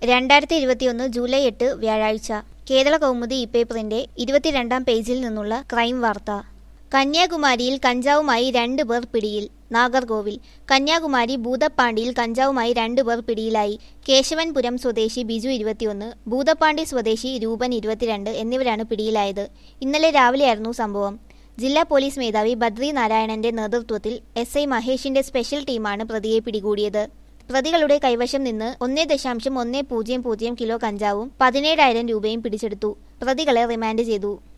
രണ്ടായിരത്തി ഇരുപത്തിയൊന്ന് ജൂലൈ എട്ട് വ്യാഴാഴ്ച കേരള കൗമുദി ഇപ്പേപ്പറിന്റെ ഇരുപത്തിരണ്ടാം പേജിൽ നിന്നുള്ള ക്രൈം വാർത്ത കന്യാകുമാരിയിൽ കഞ്ചാവുമായി രണ്ട് പേർ പിടിയിൽ നാഗർകോവിൽ കന്യാകുമാരി ഭൂതപ്പാണ്ടിയിൽ കഞ്ചാവുമായി രണ്ട് പേർ പിടിയിലായി കേശവൻപുരം സ്വദേശി ബിജു ഇരുപത്തിയൊന്ന് ഭൂതപ്പാണ്ടി സ്വദേശി രൂപൻ ഇരുപത്തിരണ്ട് എന്നിവരാണ് പിടിയിലായത് ഇന്നലെ രാവിലെയായിരുന്നു സംഭവം ജില്ലാ പോലീസ് മേധാവി ബദ്രി നാരായണന്റെ നേതൃത്വത്തിൽ എസ് ഐ മഹേഷിന്റെ സ്പെഷ്യൽ ടീമാണ് പ്രതിയെ പിടികൂടിയത് പ്രതികളുടെ കൈവശം നിന്ന് ഒന്നേ ദശാംശം ഒന്നേ പൂജ്യം പൂജ്യം കിലോ കഞ്ചാവും പതിനേഴായിരം രൂപയും പിടിച്ചെടുത്തു പ്രതികളെ റിമാൻഡ് ചെയ്തു